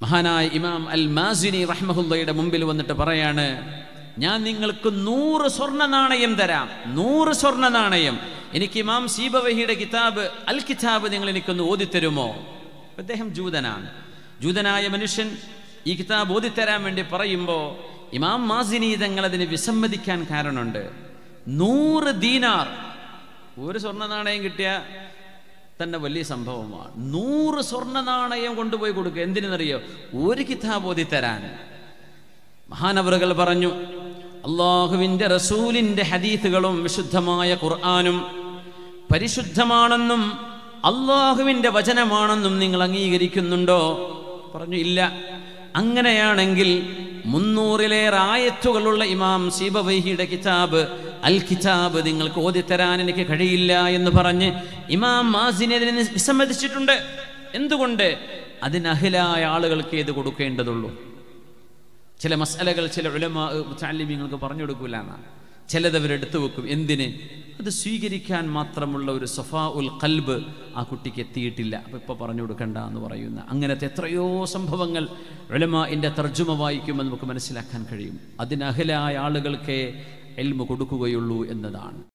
മഹാനായ ഇമാം അൽ മാസിനി റഹ്മഹുല്ലയുടെ മുമ്പിൽ വന്നിട്ട് പറയാണ് ഞാൻ നിങ്ങൾക്ക് നൂറ് സ്വർണ്ണ നാണയം തരാം നൂറ് സ്വർണ്ണ നാണയം എനിക്ക് ഇമാം സീബവഹിയുടെ കിതാബ് അൽ കിതാബ് നിങ്ങൾ എനിക്കൊന്ന് ഓതിത്തരുമോ അദ്ദേഹം ജൂതനാണ് ജൂതനായ മനുഷ്യൻ ഈ കിതാബ് ഓതിത്തരാൻ വേണ്ടി പറയുമ്പോൾ ഇമാം മാസിനി തങ്ങൾ അതിന് വിസമ്മതിക്കാൻ കാരണമുണ്ട് നൂറ് ദീനാർ ഒരു സ്വർണ്ണ നാണയം കിട്ടിയ തന്നെ വലിയ സംഭവമാണ് നൂറ് സ്വർണ്ണ നാണയം കൊണ്ടുപോയി കൊടുക്കുക എന്തിനെന്നറിയോ ഒരു കിതാബ് ഓതി തരാൻ മഹാനവറുകൾ പറഞ്ഞു അള്ളാഹുവിൻ്റെ റസൂലിൻ്റെ ഹദീത്തുകളും വിശുദ്ധമായ ഖുർആാനും പരിശുദ്ധമാണെന്നും അള്ളാഹുവിൻ്റെ വചനമാണെന്നും നിങ്ങൾ അംഗീകരിക്കുന്നുണ്ടോ പറഞ്ഞു ഇല്ല അങ്ങനെയാണെങ്കിൽ മുന്നൂറിലേറെ ആയത്തുകളുള്ള ഇമാം സീബവൈഹിയുടെ കിതാബ് അൽ കിതാബ് നിങ്ങൾക്ക് ഓതിത്തരാൻ എനിക്ക് കഴിയില്ല എന്ന് പറഞ്ഞ് ഇമാം മാസിനെ അതിനെ വിസമ്മതിച്ചിട്ടുണ്ട് എന്തുകൊണ്ട് അതിനഹിലായ ആളുകൾക്ക് ഇത് കൊടുക്കേണ്ടതുള്ളൂ ചില മസാലകൾ ചില ഉലമാ താലിമ്യങ്ങൾക്ക് പറഞ്ഞു കൊടുക്കൂല എന്നാണ് ചിലത് അവരെടുത്തു വെക്കും എന്തിന് അത് സ്വീകരിക്കാൻ മാത്രമുള്ള ഒരു സഫാ ഉൽ കൽബ് ആ കുട്ടിക്ക് എത്തിയിട്ടില്ല അപ്പം ഇപ്പോൾ പറഞ്ഞു കൊടുക്കണ്ട എന്ന് പറയുന്ന അങ്ങനത്തെ എത്രയോ സംഭവങ്ങൾ ഉലമാൻ്റെ തർജ്ജമ വായിക്കുമ്പോൾ നമുക്ക് മനസ്സിലാക്കാൻ കഴിയും അതിനഹലായ ആളുകൾക്ക് എൽമ കൊടുക്കുകയുള്ളൂ എന്നതാണ്